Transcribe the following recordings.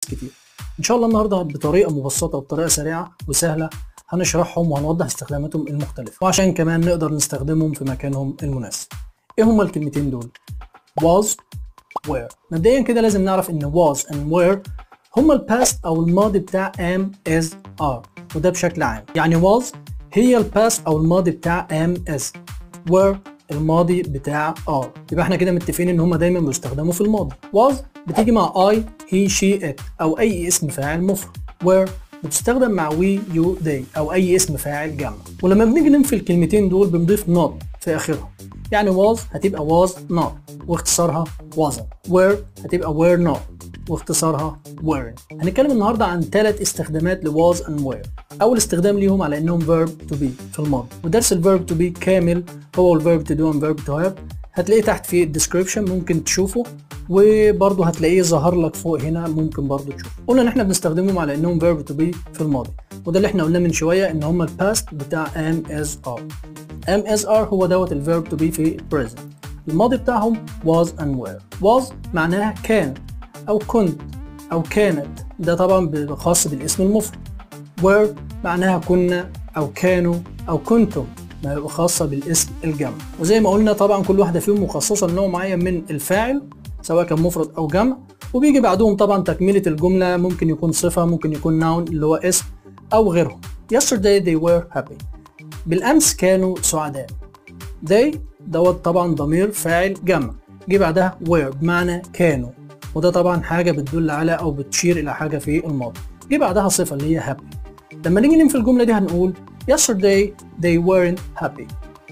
كتير ان شاء الله النهارده بطريقه مبسطه وبطريقه سريعه وسهله هنشرحهم وهنوضح استخداماتهم المختلفه وعشان كمان نقدر نستخدمهم في مكانهم المناسب ايه هما الكلمتين دول was were مبدئيا كده لازم نعرف ان was and were هما الباست او الماضي بتاع am is are وده بشكل عام يعني was هي الباست او الماضي بتاع am is were الماضي بتاع are يبقى احنا كده متفقين ان هما دايما بيستخدموا في الماضي was بتيجي مع I he she it او اي اسم فاعل مفرد were بتستخدم مع we you they او اي اسم فاعل جمع ولما بنيجي ننفي الكلمتين دول بنضيف not في اخرهم يعني was هتبقى was not واختصارها wasn't were هتبقى were not واختصارها weren't هنتكلم النهارده عن ثلاث استخدامات ل was and were اول استخدام ليهم على انهم verb to be في الماضي ودرس الverb to be كامل هو الverb to do and verb to have هتلاقيه تحت في الديسكريبشن ممكن تشوفه وبرضه هتلاقيه ظهر لك فوق هنا ممكن برضه تشوفه قلنا ان احنا بنستخدمهم على انهم verb to be في الماضي وده اللي احنا قلناه من شويه ان هم الباست بتاع am as are am as are هو دوت الverb to be في present الماضي بتاعهم was and were was معناها كان او كنت او كانت ده طبعا خاص بالاسم المفرد were معناها كنا او كانوا او كنتم خاصة بالاسم الجمع وزي ما قلنا طبعا كل واحدة فيهم مخصصة لنوع معين من الفاعل سواء كان مفرد او جمع وبيجي بعدهم طبعا تكملة الجملة ممكن يكون صفة ممكن يكون noun اللي هو اسم او غيرهم yesterday they were happy بالامس كانوا سعداء they دوت طبعا ضمير فاعل جمع جه بعدها were بمعنى كانوا وده طبعا حاجة بتدل على او بتشير الى حاجة في الماضي جه بعدها صفة اللي هي happy لما نيجي ننفي الجملة دي هنقول yesterday they weren't happy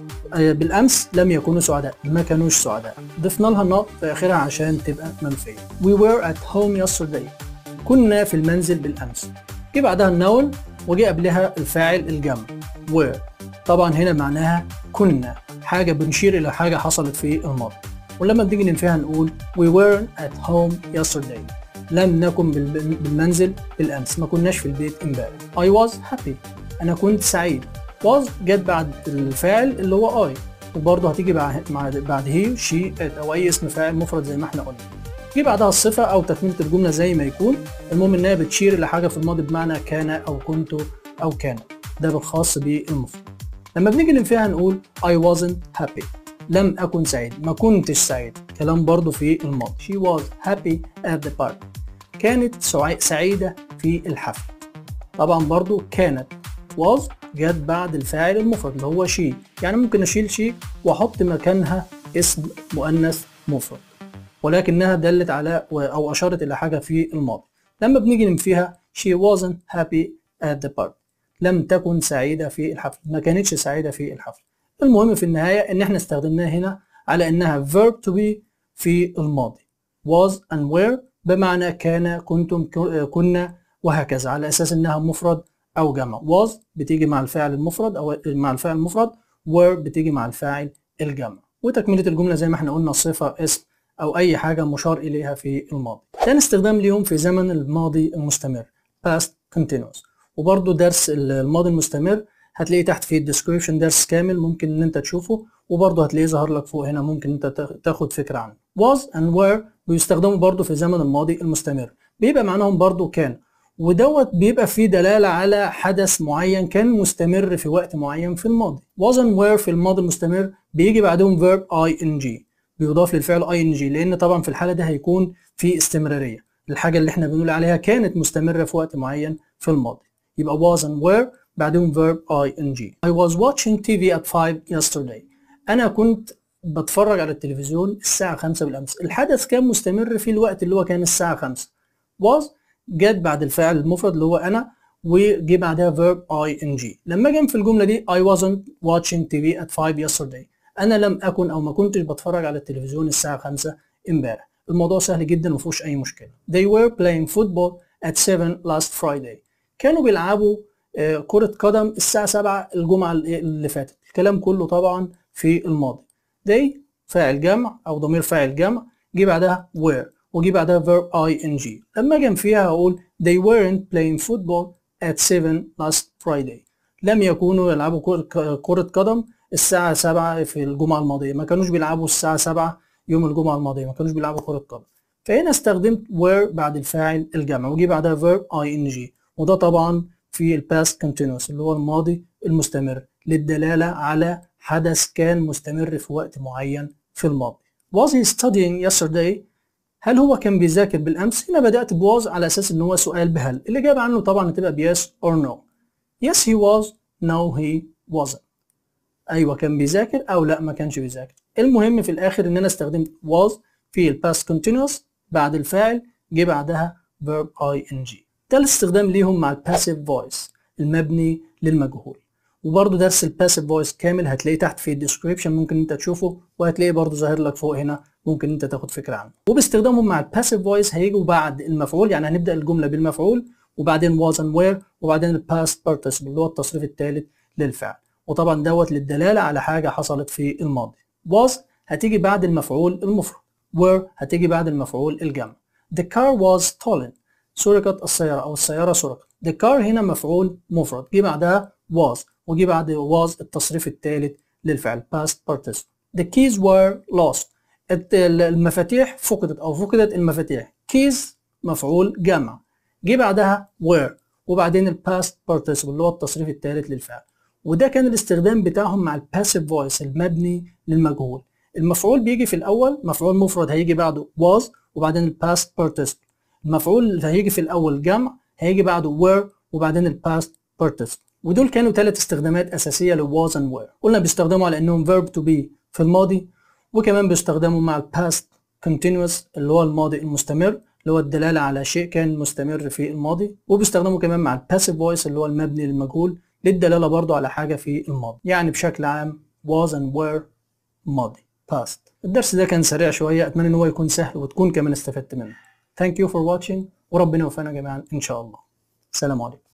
بالامس لم يكونوا سعداء ما كانوش سعداء ضفنا لها not في اخرها عشان تبقى منفيه we were at home yesterday كنا في المنزل بالامس جه بعدها النون وجه قبلها الفاعل الجمع were طبعا هنا معناها كنا حاجه بنشير الى حاجه حصلت في الماضي ولما بنيجي ننفيها نقول we weren't at home yesterday لم نكن بالمنزل بالامس ما كناش في البيت امبارح I was happy انا كنت سعيد was جت بعد الفاعل اللي هو I وبرضه هتيجي بعد بعد هي شي او اي اسم فاعل مفرد زي ما احنا قلنا جه بعدها الصفة أو تكملة الجملة زي ما يكون المهم إنها بتشير لحاجة في الماضي بمعنى كان أو كنت أو كان ده بالخاص بالمفرد لما بنيجي ننفيها نقول I wasn't happy لم أكن سعيد ما كنتش سعيد كلام برضه في الماضي she was happy at the party كانت سعيدة في الحفل طبعا برضه كانت was جت بعد الفاعل المفرد اللي هو شي يعني ممكن اشيل شي واحط مكانها اسم مؤنث مفرد ولكنها دلت على او اشارت الى حاجه في الماضي لما بنيجي ننفيها she wasn't happy at the party لم تكن سعيده في الحفل ما كانتش سعيده في الحفل المهم في النهايه ان احنا استخدمناها هنا على انها verb to be في الماضي was and were بمعنى كان كنتم كنا وهكذا على اساس انها مفرد او جمع was بتيجي مع الفاعل المفرد او مع الفاعل المفرد were بتيجي مع الفاعل الجمع وتكمله الجمله زي ما احنا قلنا صفه اسم او اي حاجه مشار اليها في الماضي ثاني استخدام ليهم في زمن الماضي المستمر past continuous وبرضه درس الماضي المستمر هتلاقيه تحت في الديسكريبشن درس كامل ممكن ان انت تشوفه وبرضه هتلاقيه ظهر لك فوق هنا ممكن انت تاخد فكره عنه was and were بيستخدموا برضه في زمن الماضي المستمر بيبقى معناهم برضه كان ودوت بيبقى فيه دلالة على حدث معين كان مستمر في وقت معين في الماضي wasn't were في الماضي المستمر بيجي بعدهم verb ing بيضاف للفعل ing لأن طبعا في الحالة دي هيكون في استمرارية الحاجة اللي احنا بنقول عليها كانت مستمرة في وقت معين في الماضي يبقى wasn't were بعدهم verb ing I was watching TV at 5 yesterday أنا كنت بتفرج على التلفزيون الساعة 5 بالأمس الحدث كان مستمر في الوقت اللي هو كان الساعة 5 was جت بعد الفاعل المفرد اللي هو انا وجي بعدها verb ing لما جم في الجمله دي I wasn't watching TV at 5 yesterday انا لم اكن او ما كنتش بتفرج على التلفزيون الساعه 5 امبارح الموضوع سهل جدا وما فيهوش اي مشكله they were playing football at 7 last Friday كانوا بيلعبوا كرة قدم الساعة 7 الجمعة اللي فاتت الكلام كله طبعا في الماضي they فاعل جمع أو ضمير فاعل جمع جه بعدها were وجي بعدها verb ing لما اجي فيها هقول they weren't playing football at 7 last Friday لم يكونوا يلعبوا كرة قدم الساعة 7 في الجمعة الماضية ما كانوش بيلعبوا الساعة 7 يوم الجمعة الماضية ما كانوش بيلعبوا كرة قدم فهنا استخدمت were بعد الفاعل الجمع وجي بعدها verb ing وده طبعا في الباست continuous اللي هو الماضي المستمر للدلالة على حدث كان مستمر في وقت معين في الماضي was he studying yesterday هل هو كان بيذاكر بالامس هنا بدات بواز على اساس ان هو سؤال بهل الاجابه عنه طبعا هتبقى بيس or no yes he was no he wasn't ايوه كان بيذاكر او لا ما كانش بيذاكر المهم في الاخر ان انا استخدمت was في الباست continuous بعد الفاعل جه بعدها verb ing ده الاستخدام ليهم مع الباسيف فويس المبني للمجهول وبرضه درس الباسيف فويس كامل هتلاقيه تحت في الديسكريبشن ممكن انت تشوفه وهتلاقيه برضه ظاهر لك فوق هنا ممكن انت تاخد فكره عنه وباستخدامهم مع الباسيف فويس هيجوا بعد المفعول يعني هنبدا الجمله بالمفعول وبعدين was and where وبعدين الباست participle اللي هو التصريف الثالث للفعل وطبعا دوت للدلاله على حاجه حصلت في الماضي was هتيجي بعد المفعول المفرد were هتيجي بعد المفعول الجمع the car was stolen سرقت السياره او السياره سرقت the car هنا مفعول مفرد جه بعدها was وجي بعد was التصريف الثالث للفعل past participle the keys were lost المفاتيح فقدت او فقدت المفاتيح keys مفعول جمع جه بعدها were وبعدين الباست participle اللي هو التصريف الثالث للفعل وده كان الاستخدام بتاعهم مع الباسيف فويس المبني للمجهول المفعول بيجي في الاول مفعول مفرد هيجي بعده was وبعدين الباست participle المفعول اللي هيجي في الاول جمع هيجي بعده were وبعدين الباست participle ودول كانوا ثلاث استخدامات اساسيه ل was and were قلنا بيستخدموا على انهم verb to be في الماضي وكمان بيستخدموا مع الباست continuous اللي هو الماضي المستمر اللي هو الدلاله على شيء كان مستمر في الماضي وبيستخدموا كمان مع الباسيف فويس اللي هو المبني للمجهول للدلاله برضو على حاجه في الماضي يعني بشكل عام was and were ماضي past الدرس ده كان سريع شويه اتمنى ان هو يكون سهل وتكون كمان استفدت منه thank you for watching وربنا يوفقنا جميعا ان شاء الله سلام عليكم